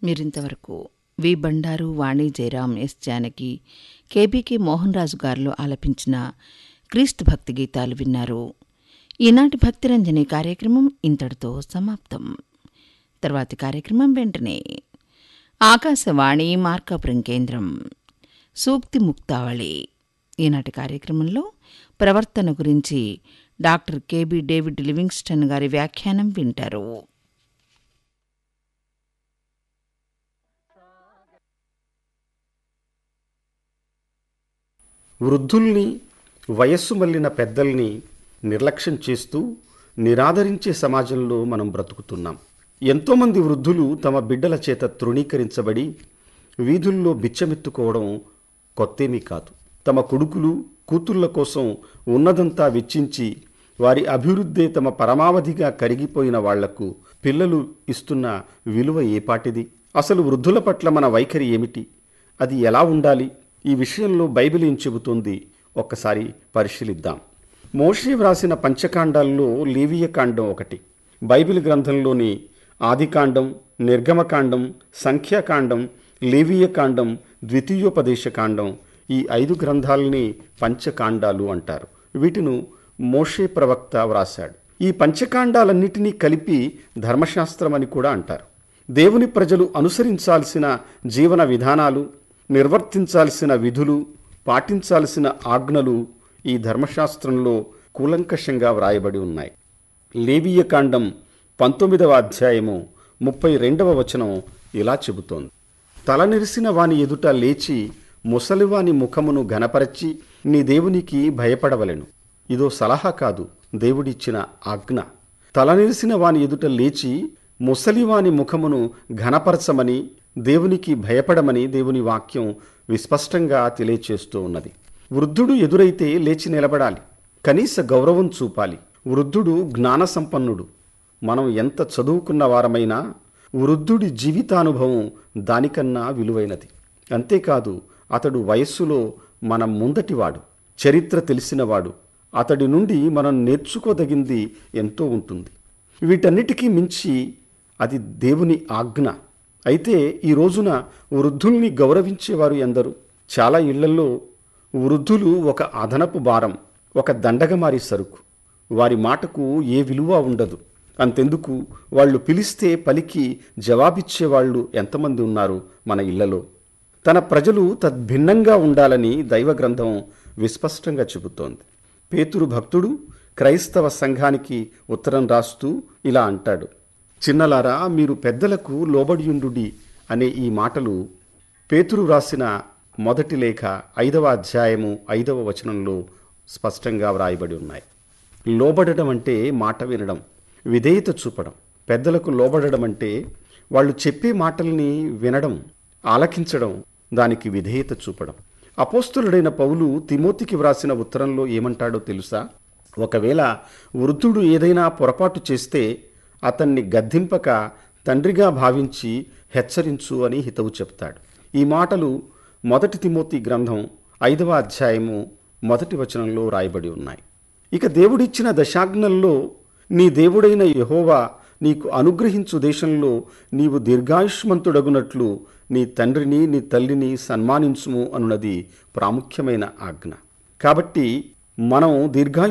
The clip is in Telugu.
మీరింతవరకు V Bandaru Vani Jayaram S Janaki KBK Mohan Raju గారిలో ఆలపించిన క్రీస్తు భక్తి గీతాలు విన్నారు ఈనాటి భక్తిరంజని కార్యక్రమం ఇంతటితో సమాప్తం తర్వాతి కార్యక్రమం వెంటనే ఆకాశవాణి మార్కాపురం కేంద్రం సూక్తి ముక్తావళి ఈనాటి కార్యక్రమంలో ప్రవర్తన గురించి డాక్టర్ కెబి డేవిడ్ లివింగ్స్టన్ గారి వ్యాఖ్యానం వింటారు వృద్ధుల్ని వయస్సు మళ్ళిన పెద్దల్ని నిర్లక్ష్యం చేస్తూ నిరాదరించే సమాజంలో మనం బ్రతుకుతున్నాం ఎంతోమంది వృద్ధులు తమ బిడ్డల చేత తృణీకరించబడి వీధుల్లో బిచ్చమెత్తుకోవడం కొత్తేమీ కాదు తమ కొడుకులు కూతుళ్ళ కోసం ఉన్నదంతా వెచ్చించి వారి అభివృద్ధే తమ పరమావధిగా కరిగిపోయిన వాళ్లకు పిల్లలు ఇస్తున్న విలువ ఏపాటిది అసలు వృద్ధుల పట్ల మన వైఖరి ఏమిటి అది ఎలా ఉండాలి ఈ విషయంలో బైబిల్ ఏం చెబుతోంది ఒక్కసారి పరిశీలిద్దాం మోషే వ్రాసిన పంచకాండాల్లో లేవియకాండం ఒకటి బైబిల్ గ్రంథంలోని ఆదికాండం నిర్గమకాండం సంఖ్యాకాండం లేవీయకాండం ద్వితీయోపదేశకాండం ఈ ఐదు గ్రంథాలని పంచకాండాలు అంటారు వీటిను మోషే ప్రవక్త వ్రాశాడు ఈ పంచకాండాలన్నిటినీ కలిపి ధర్మశాస్త్రం అని కూడా అంటారు దేవుని ప్రజలు అనుసరించాల్సిన జీవన విధానాలు నిర్వర్తించాల్సిన విధులు పాటించాల్సిన ఆజ్ఞలు ఈ ధర్మశాస్త్రంలో కూలంకషంగా వ్రాయబడి ఉన్నాయి లేవీయకాండం పంతొమ్మిదవ అధ్యాయము ముప్పై రెండవ వచనం ఇలా చెబుతోంది తలనిరిసిన వాని ఎదుట లేచి ముసలివాని ముఖమును ఘనపరచి నీ దేవునికి భయపడవలెను ఇదో సలహా కాదు దేవుడిచ్చిన ఆజ్ఞ తలనిరిసిన వాని ఎదుట లేచి ముసలివాని ముఖమును ఘనపరచమని దేవునికి భయపడమని దేవుని వాక్యం విస్పష్టంగా తెలియచేస్తూ ఉన్నది వృద్ధుడు ఎదురైతే లేచి నిలబడాలి కనీస గౌరవం చూపాలి వృద్ధుడు జ్ఞాన సంపన్నుడు మనం ఎంత చదువుకున్న వారమైనా వృద్ధుడి జీవితానుభవం దానికన్నా విలువైనది అంతేకాదు అతడు వయస్సులో మన ముందటివాడు చరిత్ర తెలిసినవాడు అతడి నుండి మనం నేర్చుకోదగింది ఎంతో ఉంటుంది వీటన్నిటికీ మించి అది దేవుని ఆజ్ఞ అయితే ఈ రోజున వృద్ధుల్ని గౌరవించేవారు ఎందరు చాలా ఇళ్లలో వృద్ధులు ఒక అదనపు భారం ఒక దండగమారి సరుకు వారి మాటకు ఏ విలువ ఉండదు అంతెందుకు వాళ్ళు పిలిస్తే పలికి జవాబిచ్చేవాళ్ళు ఎంతమంది ఉన్నారు మన ఇళ్లలో తన ప్రజలు తద్భిన్నంగా ఉండాలని దైవ గ్రంథం విస్పష్టంగా చెబుతోంది పేతురు భక్తుడు క్రైస్తవ సంఘానికి ఉత్తరం రాస్తూ ఇలా అంటాడు చిన్నలారా మీరు పెద్దలకు లోబడియుండుడి అనే ఈ మాటలు పేతురు రాసిన మొదటి లేఖ ఐదవ అధ్యాయము ఐదవ వచనంలో స్పష్టంగా వ్రాయబడి ఉన్నాయి లోబడడం అంటే మాట వినడం విధేయత చూపడం పెద్దలకు లోబడడం అంటే వాళ్ళు చెప్పే మాటల్ని వినడం ఆలకించడం దానికి విధేయత చూపడం అపోస్తులుడైన పౌలు తిమోతికి వ్రాసిన ఉత్తరంలో ఏమంటాడో తెలుసా ఒకవేళ వృద్ధుడు ఏదైనా పొరపాటు చేస్తే అతన్ని గద్దింపక తండ్రిగా భావించి హెచ్చరించు అని హితవు చెప్తాడు ఈ మాటలు మొదటి తిమోతి గ్రంథం ఐదవ అధ్యాయము మొదటి వచనంలో రాయబడి ఉన్నాయి ఇక దేవుడిచ్చిన దశాజ్ఞల్లో నీ దేవుడైన యహోవా నీకు అనుగ్రహించు దేశంలో నీవు దీర్ఘాయుష్మంతుడగునట్లు నీ తండ్రిని నీ తల్లిని సన్మానించుము అనున్నది ప్రాముఖ్యమైన ఆజ్ఞ కాబట్టి మనం దీర్ఘాయు